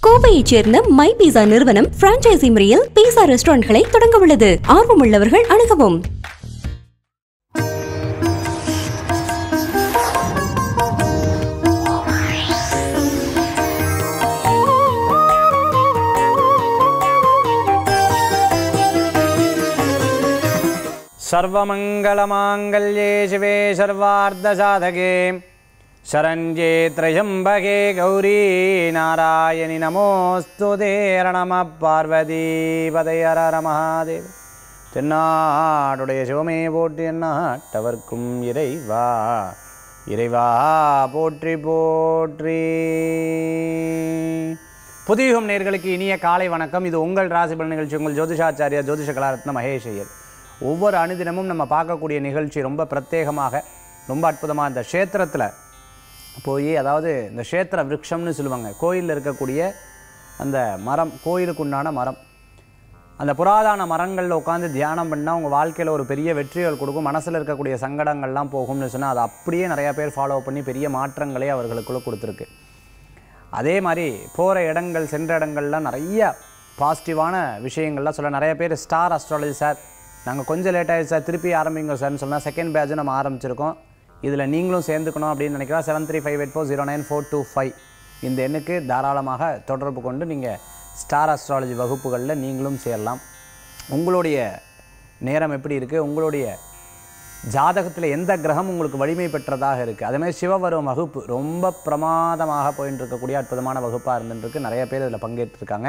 கோவையைச் சேர்ந்த மை பீஸா நிறுவனம் பிரான்ச்சைசி முறையில் பீஸா ரெஸ்டாரண்ட்களை தொடங்க உள்ளது ஆர்வமுள்ளவர்கள் அணுகவும் सर्वमङ्गलमाङ्गल्ये शिवे सर्वार्धसाधके शरण्ये त्र्यम्बके गौरी नारायणि नमोऽस्तु ते नमः பார்வதிபதையர மகாதேவ் தென்னாடுடைய சிவமே போற்றி எண்ணாட்டவர்க்கும் இறைவா இறைவா போற்றி போற்றி புதியுகம் நேர்களுக்கு இனிய காலை வணக்கம் இது உங்கள் ராசிபல் நிகழ்ச்சி உங்கள் ஜோதிஷாச்சாரியா ஜோதிஷ கலாரத்ன மகேஷ் ஐயர் ஒவ்வொரு அனுதினமும் நம்ம பார்க்கக்கூடிய நிகழ்ச்சி ரொம்ப பிரத்யேகமாக ரொம்ப அற்புதமாக இந்த க்ஷேத்திரத்தில் போய் அதாவது இந்த க்ஷேத்திர விருட்சம்னு சொல்லுவாங்க கோயிலில் இருக்கக்கூடிய அந்த மரம் கோயிலுக்கு உண்டான மரம் அந்த புராதான மரங்களில் உட்காந்து தியானம் பண்ணால் உங்கள் வாழ்க்கையில் ஒரு பெரிய வெற்றிகள் கொடுக்கும் மனசில் இருக்கக்கூடிய சங்கடங்கள்லாம் போகும்னு சொன்னால் அதை அப்படியே நிறையா பேர் ஃபாலோ பண்ணி பெரிய மாற்றங்களே அவர்களுக்குள்ளே கொடுத்துருக்கு அதே மாதிரி போகிற இடங்கள் சென்ற இடங்கள்லாம் நிறைய பாசிட்டிவான விஷயங்கள்லாம் சொல்ல நிறைய பேர் ஸ்டார் அஸ்ட்ராலஜி சார் நாங்கள் கொஞ்சம் லேட் ஆகிடுச்சு சார் திருப்பி ஆரம்பிங்க சார்னு சொன்னால் செகண்ட் பேட்ச் நம்ம ஆரம்பிச்சிருக்கோம் இதில் நீங்களும் சேர்ந்துக்கணும் அப்படின்னு நினைக்கிறா seven three five eight four zero nine four two five இந்த எண்ணுக்கு தாராளமாக தொடர்பு கொண்டு நீங்கள் ஸ்டார் அஸ்ட்ராலஜி வகுப்புகளில் நீங்களும் சேரலாம் உங்களுடைய நேரம் எப்படி இருக்குது உங்களுடைய ஜாதகத்தில் எந்த கிரகம் உங்களுக்கு வலிமை பெற்றதாக இருக்குது அதே மாதிரி சிவவரும் வகுப்பு ரொம்ப பிரமாதமாக போயின்னு இருக்கக்கூடிய அற்புதமான வகுப்பாக இருந்துருக்கு நிறைய பேர் இதில் பங்கேற்றிருக்காங்க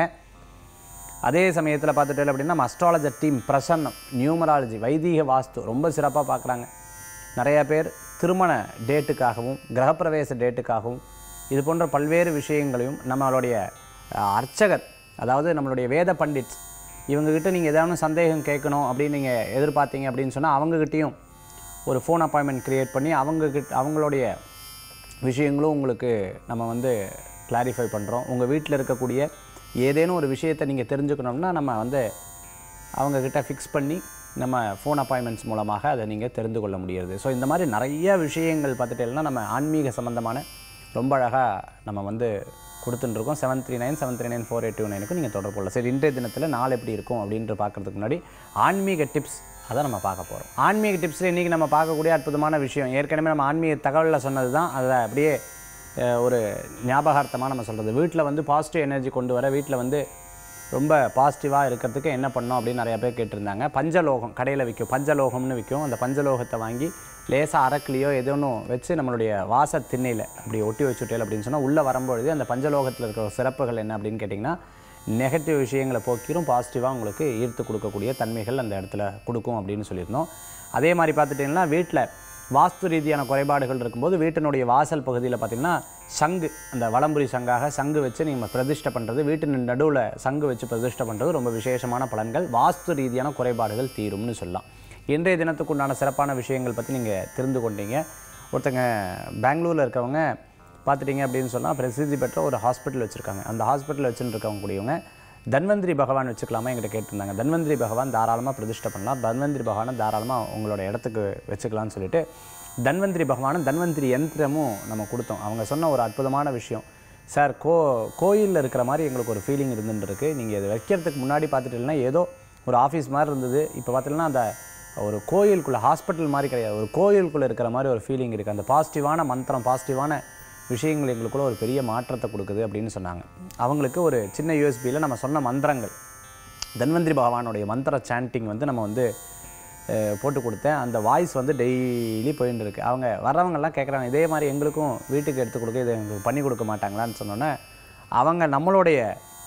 அதே சமயத்தில் பார்த்துட்டு அப்படின்னா நம்ம அஸ்ட்ராலஜர் டீம் பிரசன்னம் நியூமராலஜி வைதீக வாஸ்து ரொம்ப சிறப்பாக பார்க்குறாங்க நிறைய பேர் திருமண டேட்டுக்காகவும் கிரகப்பிரவேச டேட்டுக்காகவும் இது போன்ற பல்வேறு விஷயங்களையும் நம்மளுடைய அஹ், அர்ச்சகர் அதாவது நம்மளுடைய வேத பண்டிட்ஸ் இவங்ககிட்ட நீங்கள் ஏதாவது சந்தேகம் கேட்கணும் அப்படின்னு நீங்கள் எதிர்பார்த்தீங்க அப்படின்னு சொன்னால் அவங்ககிட்டயும் ஒரு ஃபோன் அப்பாயின்மெண்ட் க்ரியேட் பண்ணி அவங்கக்கிட்ட அவங்களுடைய விஷயங்களும் உங்களுக்கு நம்ம வந்து கிளாரிஃபை பண்ணுறோம் உங்கள் வீட்டில் இருக்கக்கூடிய ஏதேனும் ஒரு விஷயத்தை நீங்கள் தெரிஞ்சுக்கணும்னா நம்ம வந்து அவங்கக்கிட்ட ஃபிக்ஸ் பண்ணி நம்ம ஃபோன் அப்பாயின்மெண்ட்ஸ் மூலமாக அதை நீங்கள் தெரிந்து கொள்ள முடியுது ஸோ இந்த மாதிரி நிறைய விஷயங்கள் பார்த்துட்டேன்னா நம்ம ஆன்மீக சம்மந்தமான ரொம்ப அழகாக நம்ம வந்து கொடுத்துட்டுருக்கோம் seven three nine seven three nine four eight two நைனுக்கு நீங்கள் தொடர்பு கொள்ளலாம் சரி இன்றைய தினத்தில் நாள் எப்படி இருக்கும் அப்படின்ட்டு பார்க்குறதுக்கு முன்னாடி ஆன்மீக டிப்ஸ் அதை நம்ம பார்க்க போகிறோம் ஆன்மீக டிப்ஸில் இன்றைக்கி நம்ம பார்க்கக்கூடிய அற்புதமான விஷயம் ஏற்கனவே நம்ம ஆன்மீக தகவலில் சொன்னது தான் அதை அப்படியே அஹ், ஒரு ஞாபகார்த்தமாக நம்ம சொல்கிறது வீட்டில் வந்து பாசிட்டிவ் எனர்ஜி கொண்டு வர வீட்டில் வந்து ரொம்ப பாசிட்டிவாக இருக்கிறதுக்கு என்ன பண்ணோம் அப்படின்னு நிறைய பேர் கேட்டிருந்தாங்க பஞ்சலோகம் கடையில் விற்கும் பஞ்சலோகம்னு விற்கும் அந்த பஞ்சலோகத்தை வாங்கி லேசாக அரக்குலையோ ஏதோ ஒன்று வச்சு நம்மளுடைய வாச திண்ணையில் அப்படி ஒட்டி வச்சுட்டேல் அப்படின்னு சொன்னால் உள்ளே வரும்பொழுது அந்த பஞ்சலோகத்தில் இருக்கிற சிறப்புகள் என்ன அப்படின்னு கேட்டிங்கன்னா நெகட்டிவ் விஷயங்களை போக்கிரும் பாசிட்டிவாக உங்களுக்கு ஈர்த்து கொடுக்கக்கூடிய தன்மைகள் அந்த இடத்துல கொடுக்கும் அப்படின்னு சொல்லியிருந்தோம் அதே மாதிரி பார்த்துட்டிங்கன்னா வீட்டில் வாஸ்து ரீதியான குறைபாடுகள் இருக்கும்போது வீட்டினுடைய வாசல் பகுதியில் பார்த்திங்கன்னா சங்கு அந்த வலம்புரி சங்காக சங்கு வச்சு நீங்கள் பிரதிஷ்டை பண்ணுறது வீட்டின் நடுவில் சங்கு வச்சு பிரதிஷ்டை பண்ணுறது ரொம்ப விசேஷமான பலன்கள் வாஸ்து ரீதியான குறைபாடுகள் தீரும்னு சொல்லலாம் இன்றைய தினத்துக்குண்டான சிறப்பான விஷயங்கள் பற்றி நீங்கள் தெரிந்து கொண்டீங்க ஒருத்தங்க பெங்களூரில் இருக்கவங்க பார்த்துட்டிங்க அப்படின்னு சொன்னால் பிரசித்தி பெற்ற ஒரு ஹாஸ்பிட்டல் வச்சுருக்காங்க அந்த ஹாஸ்பிட்டல் வச்சுட்டு இருக்கவங்க கூடியவங்க தன்வந்திரி பகவான் வச்சுக்கலாமா என்கிட்ட கேட்டிருந்தாங்க தன்வந்திரி பகவான் தாராளமாக பிரதிஷ்டை பண்ணலாம் தன்வந்திரி பகவானை தாராளமாக உங்களோட இடத்துக்கு வச்சுக்கலாம்னு சொல்லிட்டு தன்வந்திரி பகவானும் தன்வந்திரி யந்திரமும் நம்ம கொடுத்தோம் அவங்க சொன்ன ஒரு அற்புதமான விஷயம் சார் கோ கோயிலில் இருக்கிற மாதிரி எங்களுக்கு ஒரு ஃபீலிங் இருந்துட்டு இருக்கு நீங்கள் இதை வைக்கிறதுக்கு முன்னாடி பார்த்துட்டீங்கன்னா ஏதோ ஒரு ஆஃபீஸ் மாதிரி இருந்தது இப்போ பார்த்தீங்கன்னா அந்த ஒரு கோயிலுக்குள்ளே ஹாஸ்பிட்டல் மாதிரி கிடையாது ஒரு கோயிலுக்குள்ளே இருக்கிற மாதிரி ஒரு ஃபீலிங் இருக்குது அந்த பாசிட்டிவான மந்திரம் பாசிட்டிவான விஷயங்கள் எங்களுக்குள்ள ஒரு பெரிய மாற்றத்தை கொடுக்குது அப்படின்னு சொன்னாங்க அவங்களுக்கு ஒரு சின்ன யூஎஸ்பியில் நம்ம சொன்ன மந்திரங்கள் தன்வந்திரி பகவானுடைய மந்திர சாண்டிங் வந்து நம்ம வந்து அஹ், போட்டு கொடுத்தேன் அந்த வாய்ஸ் வந்து டெய்லி போயின்னு இருக்கு அவங்க வர்றவங்கெல்லாம் கேட்குறாங்க இதே மாதிரி எங்களுக்கும் வீட்டுக்கு எடுத்து கொடுக்க இதை எங்களுக்கு பண்ணி கொடுக்க மாட்டாங்களான்னு சொன்னோன்னே அவங்க நம்மளுடைய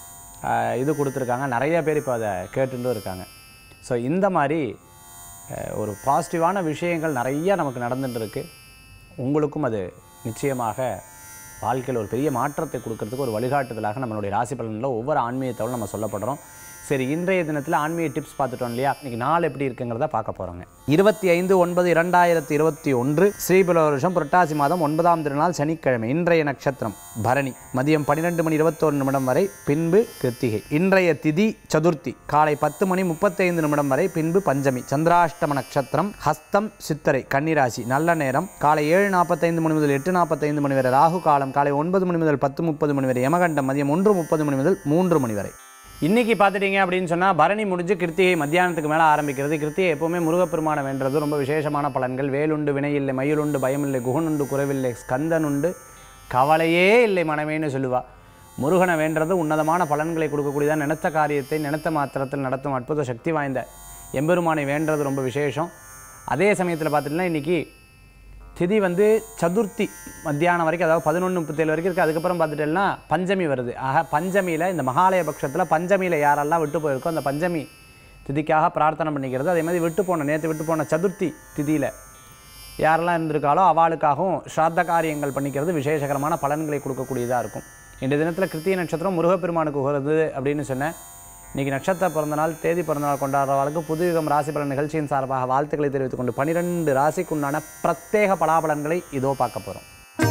அஹ், இது கொடுத்துருக்காங்க நிறைய பேர் இப்போ அதை கேட்டுட்டும் இருக்காங்க ஸோ இந்த மாதிரி அஹ், ஒரு பாசிட்டிவான விஷயங்கள் நிறைய நமக்கு நடந்துட்டு இருக்கு உங்களுக்கும் அது நிச்சயமாக வாழ்க்கையில் ஒரு பெரிய மாற்றத்தை கொடுக்கறதுக்கு ஒரு வழிகாட்டுதலாக நம்மளுடைய ராசி பலனில் ஒவ்வொரு ஆன்மீகத்தோடு நம்ம சொல்லப்படுறோம் சரி இன்றைய தினத்தில் ஆன்மீக டிப்ஸ் பார்த்துட்டோம் இல்லையா இன்னைக்கு நாள் எப்படி இருக்குங்கிறத பார்க்க போகிறோங்க இருபத்தி ஐந்து ஒன்பது இரண்டாயிரத்தி இருபத்தி ஒன்று ஸ்ரீபுல வருஷம் புரட்டாசி மாதம் ஒன்பதாம் திருநாள் சனிக்கிழமை இன்றைய நட்சத்திரம் பரணி மதியம் பன்னிரெண்டு மணி இருபத்தோரு நிமிடம் வரை பின்பு கிருத்திகை இன்றைய திதி சதுர்த்தி காலை பத்து மணி முப்பத்தைந்து நிமிடம் வரை பின்பு பஞ்சமி சந்திராஷ்டம நட்சத்திரம் ஹஸ்தம் சித்தரை கன்னிராசி நல்ல நேரம் காலை ஏழு நாற்பத்தைந்து மணி முதல் எட்டு நாற்பத்தைந்து மணி வரை ராகு காலம் காலை ஒன்பது மணி முதல் பத்து முப்பது மணி வரை யமகண்டம் மதியம் ஒன்று முப்பது மணி முதல் மூன்று மணி வரை இன்னைக்கு பார்த்துட்டீங்க அப்படின்னு சொன்னால் பரணி முடிஞ்சு கிருத்திகை மத்தியானத்துக்கு மேலே ஆரம்பிக்கிறது கிருத்திகை எப்போவுமே முருகப்பெருமானை வேண்டது ரொம்ப விசேஷமான பலன்கள் வேலுண்டு வினையில்லை மயிலுண்டு பயமில்லை குகனுண்டு குறைவில்லை ஸ்கந்தனுண்டு கவலையே இல்லை மனமேன்னு சொல்லுவா முருகனை வேண்டது உன்னதமான பலன்களை கொடுக்கக்கூடியதான் நினைத்த காரியத்தை நினைத்த மாத்திரத்தில் நடத்தும் அற்புத சக்தி வாய்ந்த எம்பெருமானை வேண்டது ரொம்ப விசேஷம் அதே சமயத்தில் பார்த்துட்டிங்கன்னா இன்றைக்கி திதி வந்து சதுர்த்தி மத்தியானம் வரைக்கும் அதாவது பதினொன்று முப்பத்தேழு வரைக்கும் இருக்குது அதுக்கப்புறம் பார்த்துட்டேன்னா பஞ்சமி வருது ஆக பஞ்சமியில் இந்த மகாலய பட்சத்தில் பஞ்சமியில் யாரெல்லாம் விட்டு போயிருக்கோ அந்த பஞ்சமி திதிக்காக பிரார்த்தனை பண்ணிக்கிறது அதே மாதிரி விட்டு போன நேற்று விட்டு போன சதுர்த்தி திதியில் யாரெல்லாம் இருந்திருக்காளோ அவளுக்காகவும் ஸ்ராத்த காரியங்கள் பண்ணிக்கிறது விசேஷகரமான பலன்களை கொடுக்கக்கூடியதாக இருக்கும் இந்த தினத்தில் கிருத்திய நட்சத்திரம் முருகப்பெருமானுக்கு உகிறது அப்படின்னு சொன்னேன் இன்றைக்கி நட்சத்திர பிறந்த நாள் தேதி பிறந்த நாள் கொண்டாடுறவர்களுக்கு புதுயுகம் ராசி பலன் நிகழ்ச்சியின் சார்பாக வாழ்த்துக்களை தெரிவித்துக் கொண்டு பனிரெண்டு ராசிக்குண்டான பிரத்யேக பலாபலன்களை இதோ பார்க்க போகிறோம்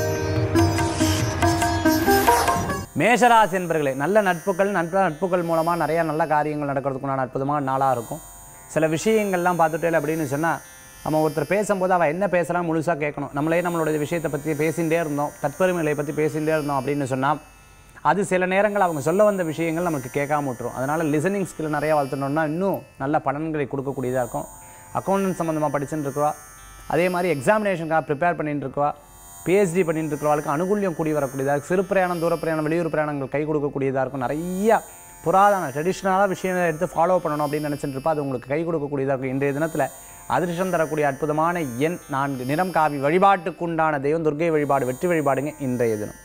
மேஷராசி என்பர்களே நல்ல நட்புகள் நட்ப நட்புகள் மூலமாக நிறைய நல்ல காரியங்கள் நடக்கிறதுக்குண்டான அற்புதமான நாளாக இருக்கும் சில விஷயங்கள்லாம் பார்த்துட்டே அப்படின்னு சொன்னால் நம்ம ஒருத்தர் பேசும்போது அவள் என்ன பேசுகிறான் முழுசாக கேட்கணும் நம்மளே நம்மளுடைய விஷயத்தை பற்றி பேசிகிட்டே இருந்தோம் தற்பெருமைகளை பற்றி பேசிகிட்டே இருந்தோம் அப்படின்னு சொன்னால் அது சில நேரங்கள் அவங்க சொல்ல வந்த விஷயங்கள் நமக்கு கேட்காம விட்டுரும் அதனால் லிசனிங் ஸ்கில் நிறையா வளர்த்துனோம்னா இன்னும் நல்ல பலன்களை கொடுக்கக்கூடியதாக இருக்கும் அக்கௌண்டன்ட் சம்மந்தமாக படிச்சுட்டு இருக்கவா அதே மாதிரி எக்ஸாமினேஷனுக்காக ப்ரிப்பேர் பண்ணிட்டு இருக்கவா பிஹெச்டி பண்ணிட்டு இருக்கிறவங்களுக்கு அனுகூல்யம் கூடி வரக்கூடியதாக இருக்கும் சிறு பிரயாணம் தூர பிரயாணம் வெளியூர் பிரயாணங்கள் கை கொடுக்கக்கூடியதாக இருக்கும் நிறைய புராதன ட்ரெடிஷ்னலாக விஷயங்களை எடுத்து ஃபாலோ பண்ணணும் அப்படின்னு நினச்சிட்டு இருப்பா அது உங்களுக்கு கை கொடுக்கக்கூடியதாக இருக்கும் இன்றைய தினத்தில் அதிர்ஷ்டம் தரக்கூடிய அற்புதமான எண் நான்கு நிறம் காவி வழிபாட்டுக்குண்டான தெய்வம் துர்க்கை வழிபாடு வெற்றி வழிபாடுங்க இன்றைய தினம்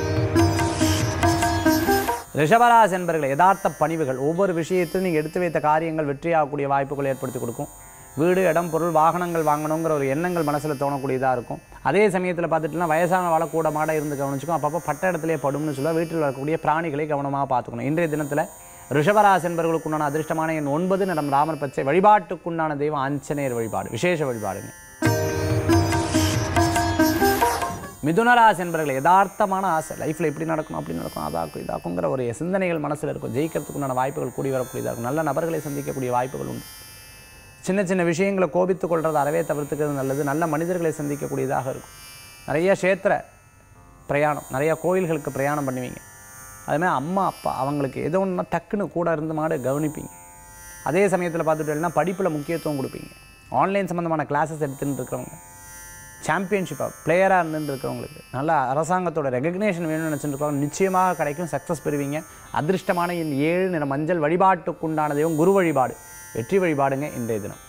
ரிஷபராசி என்பர்கள் யதார்த்த பணிவுகள் ஒவ்வொரு விஷயத்திலும் நீங்கள் எடுத்து வைத்த காரியங்கள் வெற்றியாகக்கூடிய வாய்ப்புகளை ஏற்படுத்தி கொடுக்கும் வீடு இடம் பொருள் வாகனங்கள் வாங்கணுங்கிற ஒரு எண்ணங்கள் மனசில் தோணக்கூடியதாக இருக்கும் அதே சமயத்தில் பார்த்துட்டுனா வயசான வாழ கூட மாட இருந்து கவனிச்சுக்கும் அப்பப்போ பட்ட இடத்துலேயே படும்னு சொல்ல வீட்டில் வரக்கூடிய பிராணிகளை கவனமாக பார்த்துக்கணும் இன்றைய தினத்தில் ரிஷபராசி என்பவர்களுக்கு உண்டான அதிர்ஷ்டமான எண் ஒன்பது நிறம் ராமர் பச்சை வழிபாட்டுக்குண்டான தெய்வம் ஆஞ்சநேயர் வழிபாடு விசேஷ வழிபாடுங்க மிதுனராசி என்பவர்கள் யதார்த்தமான ஆசை லைஃப்பில் இப்படி நடக்கணும் அப்படி நடக்கணும் அதாக்கும் இதாக்குங்கிற ஒரு சிந்தனைகள் மனசில் இருக்கும் ஜெயிக்கிறதுக்குண்டான வாய்ப்புகள் கூடி வரக்கூடியதாக இருக்கும் நல்ல நபர்களை சந்திக்கக்கூடிய வாய்ப்புகள் உண்டு சின்ன சின்ன விஷயங்களை கோபித்துக் கொள்றது அறவே தவிர்த்துக்கிறது நல்லது நல்ல மனிதர்களை சந்திக்கக்கூடியதாக இருக்கும் நிறைய க்ஷேத்திர பிரயாணம் நிறைய கோயில்களுக்கு பிரயாணம் பண்ணுவீங்க அதுமாதிரி அம்மா அப்பா அவங்களுக்கு ஏதோ ஒன்றா டக்குன்னு கூட இருந்து மாடு கவனிப்பீங்க அதே சமயத்தில் பார்த்துட்டீங்கன்னா படிப்பில் முக்கியத்துவம் கொடுப்பீங்க ஆன்லைன் சம்மந்தமான கிளாஸஸ் எடுத்துகிட்டு இருக்கிறவங்க சாம்பியன்ஷிப்பாக பிளேயராக இருந்துட்டு இருக்கிறவங்களுக்கு நல்ல அரசாங்கத்தோட ரெகக்னேஷன் வேணும்னு நினச்சிட்டு இருக்கவங்க நிச்சயமாக கிடைக்கும் சக்ஸஸ் பெறுவீங்க அதிர்ஷ்டமான என் ஏழு நிற மஞ்சள் வழிபாட்டுக்குண்டான தெய்வம் குரு வழிபாடு வெற்றி வழிபாடுங்க இன்றைய தினம்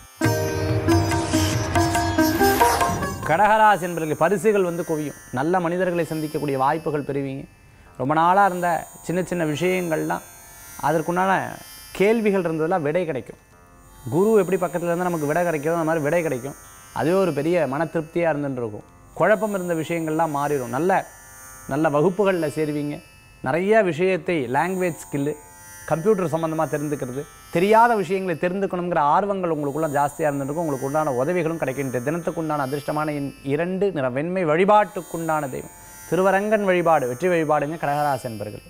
கடகராசி என்பவர்களுக்கு பரிசுகள் வந்து குவியும் நல்ல மனிதர்களை சந்திக்கக்கூடிய வாய்ப்புகள் பெறுவீங்க ரொம்ப நாளாக இருந்த சின்ன சின்ன விஷயங்கள்லாம் அதற்குண்டான கேள்விகள் இருந்ததெல்லாம் விடை கிடைக்கும் குரு எப்படி பக்கத்தில் இருந்தால் நமக்கு விடை கிடைக்கிறதோ அந்த மாதிரி விடை கிடைக்கும் அதுவே ஒரு பெரிய மன திருப்தியாக இருந்துட்டு இருக்கும் குழப்பம் இருந்த விஷயங்கள்லாம் மாறிடும் நல்ல நல்ல வகுப்புகளில் சேருவீங்க நிறைய விஷயத்தை லாங்குவேஜ் ஸ்கில்லு கம்ப்யூட்டர் சம்மந்தமாக தெரிந்துக்கிறது தெரியாத விஷயங்களை தெரிந்துக்கணுங்கிற ஆர்வங்கள் உங்களுக்குள்ள ஜாஸ்தியாக இருந்திருக்கும் உங்களுக்கு உண்டான உதவிகளும் கிடைக்கின்ற தினத்துக்குண்டான அதிர்ஷ்டமான எண் இரண்டு நிற வெண்மை வழிபாட்டுக்குண்டான தெய்வம் திருவரங்கன் வழிபாடு வெற்றி வழிபாடுங்க கடகராசி என்பர்கள்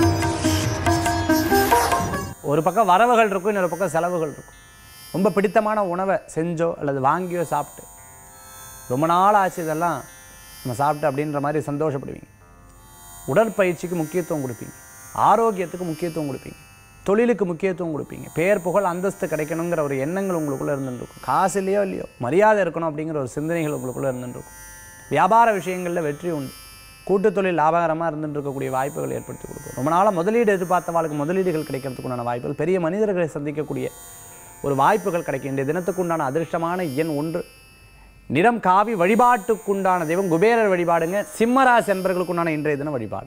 ஒரு பக்கம் வரவுகள் இருக்கும் இன்னொரு பக்கம் செலவுகள் இருக்கும் ரொம்ப பிடித்தமான உணவை செஞ்சோ அல்லது வாங்கியோ சாப்பிட்டு ரொம்ப நாள் ஆச்சு இதெல்லாம் நம்ம சாப்பிட்டு அப்படின்ற மாதிரி சந்தோஷப்படுவீங்க உடற்பயிற்சிக்கு முக்கியத்துவம் கொடுப்பீங்க ஆரோக்கியத்துக்கு முக்கியத்துவம் கொடுப்பீங்க தொழிலுக்கு முக்கியத்துவம் கொடுப்பீங்க பேர் புகழ் அந்தஸ்து கிடைக்கணுங்கிற ஒரு எண்ணங்கள் உங்களுக்குள்ளே இருந்துருக்கும் காசு இல்லையோ இல்லையோ மரியாதை இருக்கணும் அப்படிங்கிற ஒரு சிந்தனைகள் உங்களுக்குள்ளே இருந்துருக்கும் வியாபார விஷயங்களில் வெற்றி உண்டு கூட்டுத் தொழில் லாபகரமாக இருந்துட்டு இருக்கக்கூடிய வாய்ப்புகள் ஏற்படுத்தி கொடுக்கும் ரொம்ப நாளாக முதலீடு எதிர்பார்த்தவாளுக்கு முதலீடுகள் கிடைக்கிறதுக்குண்டான வாய்ப்புகள் பெரிய மனிதர்களை சந்திக்கக்கூடிய ஒரு வாய்ப்புகள் கிடைக்கும் இன்றைய தினத்துக்குண்டான அதிர்ஷ்டமான எண் ஒன்று நிறம் காவி வழிபாட்டுக்குண்டான தெய்வம் குபேரர் வழிபாடுங்க சிம்மராசி என்பர்களுக்குண்டான இன்றைய தின வழிபாடு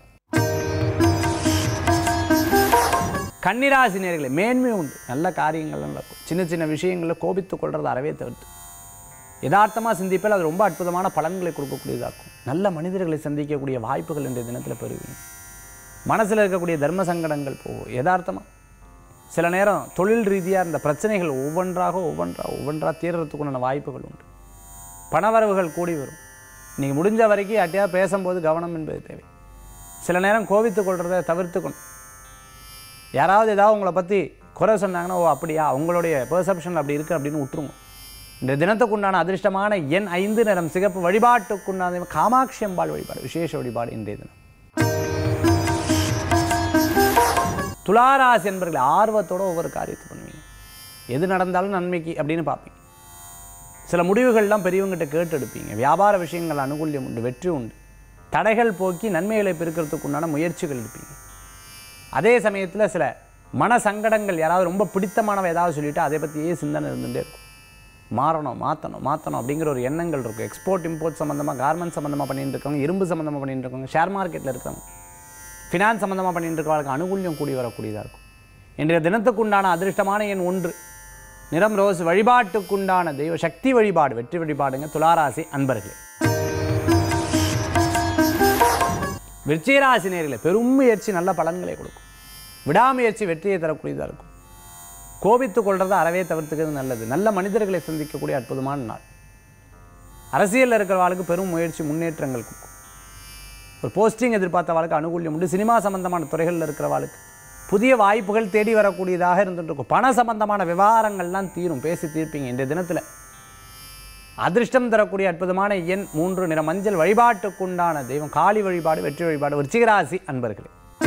கன்னிராசி நேர்களே மேன்மை உண்டு நல்ல காரியங்கள்லாம் நடக்கும் சின்ன சின்ன விஷயங்களில் கோபித்துக் கொள்றது அறவே தவிர்த்து யதார்த்தமாக சிந்திப்பில் அது ரொம்ப அற்புதமான பலன்களை கொடுக்கக்கூடியதாக இருக்கும் நல்ல மனிதர்களை சந்திக்கக்கூடிய வாய்ப்புகள் இன்றைய தினத்தில் பெறுவீங்க மனசில் இருக்கக்கூடிய தர்ம சங்கடங்கள் போகும் யதார்த்தமாக சில நேரம் தொழில் ரீதியாக இந்த பிரச்சனைகள் ஒவ்வொன்றாக ஒவ்வொன்றா ஒவ்வொன்றாக தீர்றதுக்குண்டான வாய்ப்புகள் உண்டு பணவரவுகள் கூடி வரும் நீங்கள் முடிஞ்ச வரைக்கும் யார்ட்டையா பேசும்போது கவனம் என்பது தேவை சில நேரம் கோபித்துக் கொள்றதை தவிர்த்துக்கணும் யாராவது ஏதாவது உங்களை பற்றி குறை சொன்னாங்கன்னா ஓ அப்படியா உங்களுடைய பெர்செப்ஷன் அப்படி இருக்குது அப்படின்னு விட்டுருங்க இந்த தினத்துக்குண்டான அதிர்ஷ்டமான எண் ஐந்து நிறம் சிகப்பு வழிபாட்டுக்குண்டான காமாட்சி அம்பாள் வழிபாடு விசேஷ வழிபாடு இன்றைய தினம் துளாராசி என்பர்கள் ஆர்வத்தோட ஒவ்வொரு காரியத்தை பண்ணுவீங்க எது நடந்தாலும் நன்மைக்கு அப்படின்னு பார்ப்பீங்க சில முடிவுகள்லாம் பெரியவங்ககிட்ட கேட்டு எடுப்பீங்க வியாபார விஷயங்கள் அனுகூல்யம் உண்டு வெற்றி உண்டு தடைகள் போக்கி நன்மைகளை பெருக்கிறதுக்கு உண்டான முயற்சிகள் எடுப்பீங்க அதே சமயத்தில் சில மன சங்கடங்கள் யாராவது ரொம்ப பிடித்தமானவ ஏதாவது சொல்லிட்டு அதை பற்றியே சிந்தனை இருந்துகிட்டே இருக்கும் மாறணும் மாற்றணும் மாற்றணும் அப்படிங்கிற ஒரு எண்ணங்கள் இருக்கும் எக்ஸ்போர்ட் இம்போர்ட் சம்மந்தமாக கார்மெண்ட் சம்மந்தமாக பண்ணிட்டு இருக்கவங்க இரும்பு சம்மந்தமாக பண்ணிட்டு இருக்கவங்க ஷேர் மார்க்கெட்டில் இருக்கிறவங்க ஃபினான்ஸ் சம்மந்தமாக பண்ணிட்டு இருக்கவங்களுக்கு அனுகூல்யம் கூடி வரக்கூடியதாக இருக்கும் இன்றைய தினத்துக்குண்டான அதிர்ஷ்டமான எண் ஒன்று நிறம் ரோஸ் வழிபாட்டுக்குண்டான தெய்வ சக்தி வழிபாடு வெற்றி வழிபாடுங்க துளாராசி அன்பர்களே விருச்சிகராசி நேரில் பெரும் முயற்சி நல்ல பலன்களை கொடுக்கும் விடாமுயற்சி வெற்றியை தரக்கூடியதாக இருக்கும் கோபித்து கொள்றதை அறவே தவிர்த்துக்கிறது நல்லது நல்ல மனிதர்களை சந்திக்கக்கூடிய அற்புதமான நாள் அரசியலில் இருக்கிறவாளுக்கு பெரும் முயற்சி முன்னேற்றங்கள் கொடுக்கும் ஒரு போஸ்டிங் எதிர்பார்த்தவாளுக்கு அனுகூல்யம் உண்டு சினிமா சம்பந்தமான துறைகளில் இருக்கிறவாளுக்கு புதிய வாய்ப்புகள் தேடி வரக்கூடியதாக இருந்துட்டு இருக்கும் பண சம்பந்தமான விவகாரங்கள்லாம் தீரும் பேசி தீர்ப்பீங்க இன்றைய தினத்தில் அதிர்ஷ்டம் தரக்கூடிய அற்புதமான எண் மூன்று நிற மஞ்சள் வழிபாட்டுக்குண்டான தெய்வம் காளி வழிபாடு வெற்றி வழிபாடு விருச்சிகராசி அன்பர்களே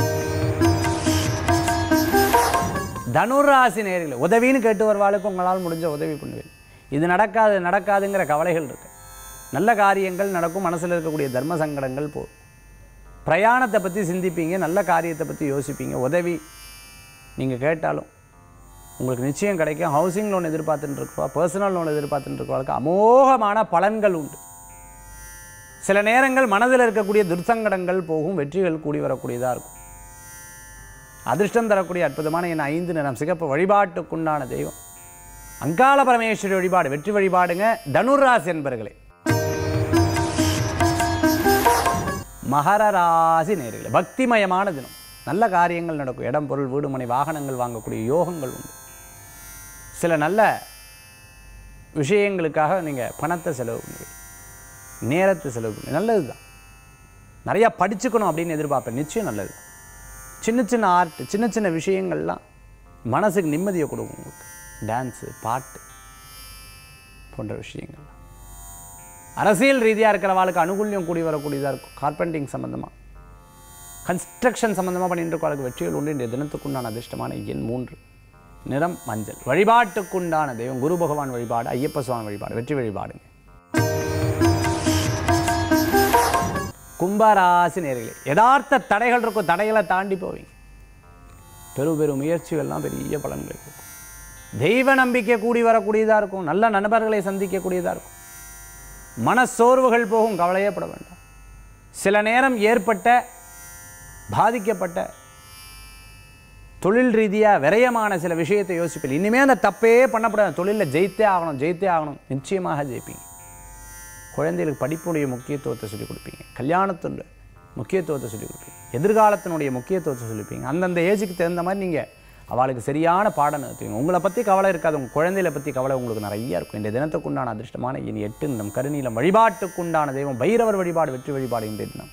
தனுராசி நேரில் உதவின்னு கேட்டு வருவாளுக்கு உங்களால் முடிஞ்ச உதவி பண்ணுவேன் இது நடக்காது நடக்காதுங்கிற கவலைகள் இருக்கு நல்ல காரியங்கள் நடக்கும் மனசில் இருக்கக்கூடிய தர்ம சங்கடங்கள் போகும் பிரயாணத்தை பற்றி சிந்திப்பீங்க நல்ல காரியத்தை பற்றி யோசிப்பீங்க உதவி நீங்கள் கேட்டாலும் உங்களுக்கு நிச்சயம் கிடைக்கும் ஹவுசிங் லோன் எதிர்பார்த்துட்டு இருக்கவா பர்சனல் லோன் எதிர்பார்த்துட்டு இருக்கவங்களுக்கு அமோகமான பலன்கள் உண்டு சில நேரங்கள் மனதில் இருக்கக்கூடிய துர்சங்கடங்கள் போகும் வெற்றிகள் கூடி வரக்கூடியதாக இருக்கும் அதிர்ஷ்டம் தரக்கூடிய அற்புதமான என் ஐந்து நிறம் சிகப்பு வழிபாட்டுக்குண்டான தெய்வம் அங்காள பரமேஸ்வரி வழிபாடு வெற்றி வழிபாடுங்க தனுராசி என்பர்களே மகர ராசி நேர்களே பக்திமயமான தினம் நல்ல காரியங்கள் நடக்கும் இடம் பொருள் வீடு மனை வாகனங்கள் வாங்கக்கூடிய யோகங்கள் உண்டு சில நல்ல விஷயங்களுக்காக நீங்கள் பணத்தை செலவு பண்ணுவீங்க நேரத்தை செலவு பண்ணுவீங்க நல்லது தான் நிறையா படிச்சுக்கணும் அப்படின்னு எதிர்பார்ப்பேன் நிச்சயம் நல்லது சின்ன சின்ன ஆர்ட் சின்ன சின்ன விஷயங்கள்லாம் மனசுக்கு நிம்மதியை கொடுக்கும் உங்களுக்கு டான்ஸு பாட்டு போன்ற விஷயங்கள் அரசியல் ரீதியாக இருக்கிறவாளுக்கு அனுகூல்யம் கூடி வரக்கூடியதாக இருக்கும் கார்பெண்டிங் சம்மந்தமாக கன்ஸ்ட்ரக்ஷன் சம்மந்தமாக பண்ணிட்டு இருக்கவளுக்கு வெற்றிகள் உண்டு இன்றைய தினத்துக்குண்டான அதிர்ஷ்டமான எண் மூன்று நிறம் மஞ்சள் வழிபாட்டுக்குண்டான தெய்வம் குரு பகவான் வழிபாடு ஐயப்ப சுவாமி வழிபாடு வெற்றி வழிபாடுங்க கும்பராசி நேர்களே யதார்த்த தடைகள் இருக்கும் தடைகளை தாண்டி போவீங்க பெரு பெரு முயற்சிகள்லாம் பெரிய பலன்களை கொடுக்கும் தெய்வ நம்பிக்கை கூடி வரக்கூடியதாக இருக்கும் நல்ல நண்பர்களை சந்திக்கக்கூடியதாக இருக்கும் மனசோர்வுகள் போகும் கவலையே பட வேண்டாம் சில நேரம் ஏற்பட்ட பாதிக்கப்பட்ட தொழில் ரீதியாக விரயமான சில விஷயத்தை யோசிப்பீங்க இனிமேல் அந்த தப்பே பண்ணக்கூடாது தொழிலில் ஜெயித்தே ஆகணும் ஜெயித்தே ஆகணும் நிச்சயமாக ஜெயிப்பீங்க குழந்தைகளுக்கு படிப்புடைய முக்கியத்துவத்தை சொல்லிக் கொடுப்பீங்க கல்யாணத்தினுடைய முக்கியத்துவத்தை சொல்லிக் கொடுப்பீங்க எதிர்காலத்தினுடைய முக்கியத்துவத்தை சொல்லிப்பீங்க அந்தந்த ஏஜுக்கு தகுந்த மாதிரி நீங்கள் அவளுக்கு சரியான பாடம் நடத்துவீங்க உங்களை பற்றி கவலை இருக்காது உங்கள் குழந்தைகளை பற்றி கவலை உங்களுக்கு நிறைய இருக்கும் இந்த தினத்துக்குண்டான அதிர்ஷ்டமான இனி எட்டு நம் கருநீலம் வழிபாட்டுக்குண்டான தெய்வம் பைரவர் வழிபாடு வெற்றி வழிபாடு இன்றைய தினம்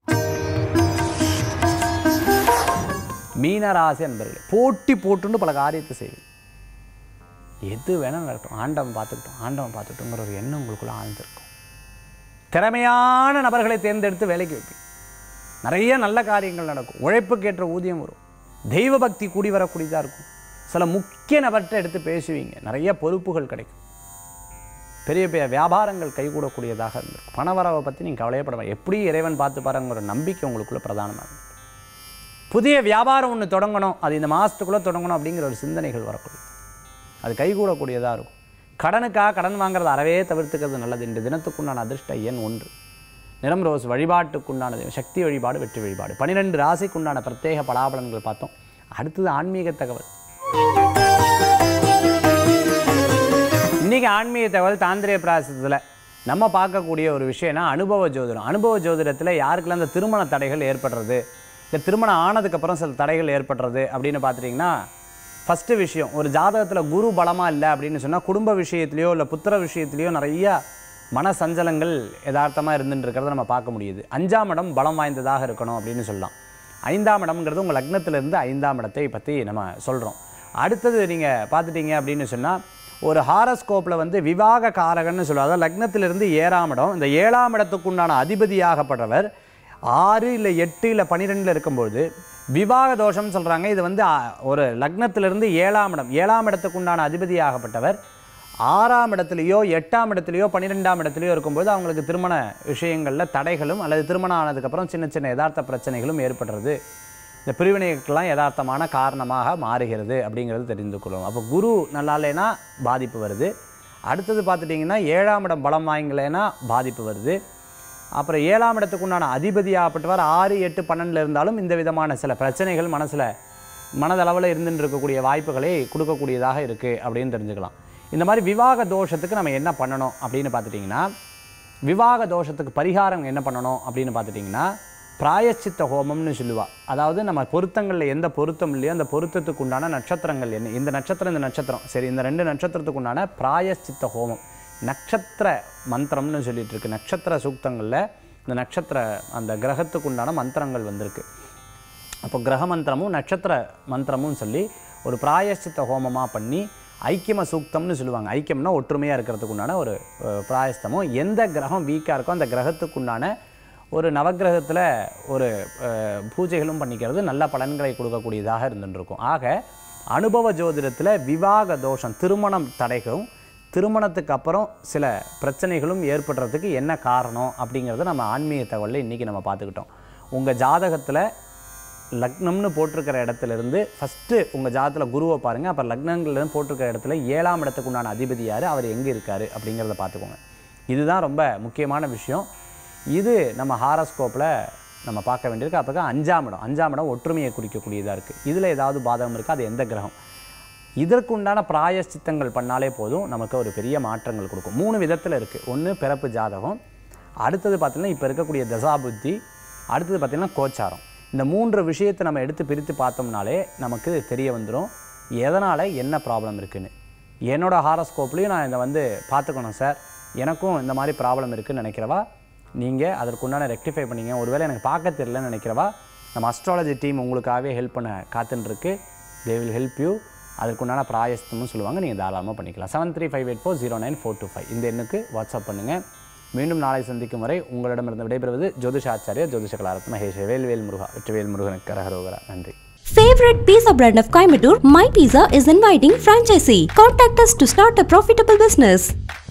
மீனராசி அன்பர்களே போட்டி போட்டுன்னு பல காரியத்தை செய்வீங்க எது வேணால் நடக்கட்டும் ஆண்டவன் பார்த்துக்கிட்டோம் ஆண்டவன் பார்த்துக்கிட்டோங்கிற ஒரு எண்ணம் உங்களுக்குள்ள ஆழ்ந்திருக்கும் திறமையான நபர்களை தேர்ந்தெடுத்து வேலைக்கு வைப்பீங்க நிறைய நல்ல காரியங்கள் நடக்கும் உழைப்புக்கேற்ற ஊதியம் வரும் தெய்வ பக்தி கூடி வரக்கூடியதாக இருக்கும் சில முக்கிய நபர்கிட்ட எடுத்து பேசுவீங்க நிறைய பொறுப்புகள் கிடைக்கும் பெரிய பெரிய வியாபாரங்கள் கைகூடக்கூடியதாக இருந்திருக்கும் பணவரவை பற்றி நீங்கள் கவலையப்பட வேண்டாம். எப்படி இறைவன் பார்த்து பாருங்கிற நம்பிக்கை உங்களுக்குள்ள பிரதானமாக இருக்கும் புதிய வியாபாரம் ஒன்று தொடங்கணும் அது இந்த மாதத்துக்குள்ளே தொடங்கணும் அப்படிங்கிற ஒரு சிந்தனைகள் வரக்கூடிய அது கைகூடக்கூடியதாக இருக்கும் கடனுக்காக கடன் வாங்குறது அறவே தவிர்த்துக்கிறது நல்லது இந்த தினத்துக்குண்டான அதிர்ஷ்ட எண் ஒன்று நிறம் ரோஸ் வழிபாட்டுக்குண்டானது சக்தி வழிபாடு வெற்றி வழிபாடு பன்னிரெண்டு ராசிக்குண்டான பிரத்யேக பலாபலன்கள் பார்த்தோம் அடுத்தது ஆன்மீக தகவல் இன்றைக்கி ஆன்மீக தகவல் தாந்திரிய பிராசத்தில் நம்ம பார்க்கக்கூடிய ஒரு விஷயம்னா அனுபவ ஜோதிடம் அனுபவ ஜோதிடத்தில் யாருக்கெல்லாம் இந்த திருமண தடைகள் ஏற்படுறது இந்த திருமணம் ஆனதுக்கப்புறம் சில தடைகள் ஏற்படுறது அப்படின்னு பார்த்துட்டிங்கன்னா ஃபஸ்ட்டு விஷயம் ஒரு ஜாதகத்தில் குரு பலமாக இல்லை அப்படின்னு சொன்னால் குடும்ப விஷயத்துலையோ இல்லை புத்திர விஷயத்துலையோ நிறைய மன சஞ்சலங்கள் யதார்த்தமாக இருந்துட்டு இருக்கிறத நம்ம பார்க்க முடியுது அஞ்சாம் இடம் பலம் வாய்ந்ததாக இருக்கணும் அப்படின்னு சொல்லலாம் ஐந்தாம் இடம்ங்கிறது உங்கள் லக்னத்திலிருந்து ஐந்தாம் இடத்தை பற்றி நம்ம சொல்கிறோம் அடுத்தது நீங்கள் பார்த்துட்டீங்க அப்படின்னு சொன்னால் ஒரு ஹாரஸ்கோப்பில் வந்து விவாக காரகன்னு சொல்லுவாங்க அதாவது லக்னத்திலிருந்து ஏழாம் இடம் இந்த ஏழாம் இடத்துக்குண்டான அதிபதியாகப்படுறவர் ஆறு இல்லை எட்டு இல்லை பன்னிரெண்டில் இருக்கும்போது விவாக தோஷம்னு சொல்கிறாங்க இது வந்து ஆ, ஒரு லக்னத்திலிருந்து ஏழாம் இடம் ஏழாம் இடத்துக்குண்டான அதிபதியாகப்பட்டவர் ஆறாம் இடத்துலையோ எட்டாம் இடத்துலையோ பன்னிரெண்டாம் இடத்துலையோ இருக்கும்போது அவங்களுக்கு திருமண விஷயங்களில் தடைகளும் அல்லது திருமணம் ஆனதுக்கப்புறம் சின்ன சின்ன யதார்த்த பிரச்சனைகளும் ஏற்படுறது இந்த பிரிவினைக்கெல்லாம் யதார்த்தமான காரணமாக மாறுகிறது அப்படிங்கிறது தெரிந்து கொள்ளும் அப்போ குரு நல்லா இல்லைன்னா பாதிப்பு வருது அடுத்தது பார்த்துட்டிங்கன்னா ஏழாம் இடம் பலம் வாங்கலைன்னா பாதிப்பு வருது அப்புறம் ஏழாம் இடத்துக்கு உண்டான அதிபதியாகப்பட்டவர் ஆறு எட்டு பன்னெண்டில் இருந்தாலும் இந்த விதமான சில பிரச்சனைகள் மனசில் மனதளவில் இருந்துட்டு இருக்கக்கூடிய வாய்ப்புகளை கொடுக்கக்கூடியதாக இருக்குது அப்படின்னு தெரிஞ்சுக்கலாம் இந்த மாதிரி விவாக தோஷத்துக்கு நம்ம என்ன பண்ணணும் அப்படின்னு பார்த்துட்டிங்கன்னா விவாக தோஷத்துக்கு பரிகாரம் என்ன பண்ணணும் அப்படின்னு பார்த்துட்டிங்கன்னா பிராயச்சித்த ஹோமம்னு சொல்லுவா அதாவது நம்ம பொருத்தங்களில் எந்த பொருத்தம் இல்லையோ அந்த பொருத்தத்துக்கு உண்டான நட்சத்திரங்கள் என்ன இந்த நட்சத்திரம் இந்த நட்சத்திரம் சரி இந்த ரெண்டு நட்சத்திரத்துக்கு உண்டான பிராயச்சித்த ஹோமம் நட்சத்திர மந்திரம்னு சொல்லிட்டு இருக்கு நட்சத்திர சூக்தங்களில் இந்த நட்சத்திர அந்த கிரகத்துக்கு உண்டான மந்திரங்கள் வந்திருக்கு அப்போ கிரக மந்திரமும் நட்சத்திர மந்திரமும் சொல்லி ஒரு பிராயஷ்சித்த ஹோமமாக பண்ணி ஐக்கியம சூக்தம்னு சொல்லுவாங்க ஐக்கியம்னா ஒற்றுமையாக இருக்கிறதுக்கு உண்டான ஒரு அஹ், பிராயஷ்டமும் எந்த கிரகம் வீக்காக இருக்கோ அந்த கிரகத்துக்கு உண்டான ஒரு நவக்கிரகத்தில் ஒரு அஹ், பூஜைகளும் பண்ணிக்கிறது நல்ல பலன்களை கொடுக்கக்கூடியதாக இருந்துட்டு இருக்கும் ஆக அனுபவ ஜோதிடத்தில் விவாக தோஷம் திருமணம் தடைகளும் திருமணத்துக்கு அப்புறம் சில பிரச்சனைகளும் ஏற்படுறதுக்கு என்ன காரணம் அப்படிங்கிறத நம்ம ஆன்மீக தகவலில் இன்றைக்கி நம்ம பார்த்துக்கிட்டோம் உங்கள் ஜாதகத்தில் லக்னம்னு போட்டிருக்கிற இடத்துல இருந்து ஃபஸ்ட்டு உங்கள் ஜாதகத்தில் குருவை பாருங்கள் அப்புறம் லக்னங்கள்னு போட்டிருக்கிற இடத்துல ஏழாம் இடத்துக்கு உண்டான அதிபதி யார் அவர் எங்கே இருக்கார் அப்படிங்கிறத பார்த்துக்கோங்க இதுதான் ரொம்ப முக்கியமான விஷயம் இது நம்ம ஹாரஸ்கோப்பில் நம்ம பார்க்க வேண்டியிருக்கு அப்போ தான் அஞ்சாம் இடம் அஞ்சாம் இடம் ஒற்றுமையை குறிக்கக்கூடியதாக இருக்குது இதில் ஏதாவது பாதகம் இருக்கா அது எந்த கிரகம் இதற்குண்டான பிராயஷ்சித்தங்கள் பண்ணாலே போதும் நமக்கு ஒரு பெரிய மாற்றங்கள் கொடுக்கும் மூணு விதத்தில் இருக்குது ஒன்று பிறப்பு ஜாதகம் அடுத்தது பார்த்திங்கன்னா இப்போ இருக்கக்கூடிய தசாபுத்தி அடுத்தது பார்த்திங்கன்னா கோச்சாரம் இந்த மூன்று விஷயத்தை நம்ம எடுத்து பிரித்து பார்த்தோம்னாலே நமக்கு தெரிய வந்துடும் எதனால் என்ன ப்ராப்ளம் இருக்குன்னு என்னோட ஹாரஸ்கோப்லேயும் நான் இதை வந்து பார்த்துக்கணும் சார் எனக்கும் இந்த மாதிரி ப்ராப்ளம் இருக்குன்னு நினைக்கிறவா நீங்கள் அதற்குண்டான ரெக்டிஃபை பண்ணீங்க ஒருவேளை எனக்கு பார்க்க தெரியலன்னு நினைக்கிறவா நம்ம அஸ்ட்ராலஜி டீம் உங்களுக்காகவே ஹெல்ப் பண்ண காத்துன்னு இருக்கு தே வில் ஹெல்ப் யூ அதற்குண்டான பிராயஸ்தமும் சொல்லுவாங்க நீங்கள் தாராளமாக பண்ணிக்கலாம் seven three five eight four zero nine four two five இந்த எண்ணுக்கு வாட்ஸ்அப் பண்ணுங்கள் மீண்டும் நாளை சந்திக்கும் வரை உங்களிடமிருந்து விடைபெறுவது ஜோதிஷாச்சாரிய ஜோதிஷ கலாரத் மகேஷ் வேல்வேல் முருகா வெற்றிவேல் முருகனுக்கு கரகரோகரா நன்றி Favorite pizza brand of Coimbatore, My Pizza is inviting franchisee. Contact us to start a profitable business.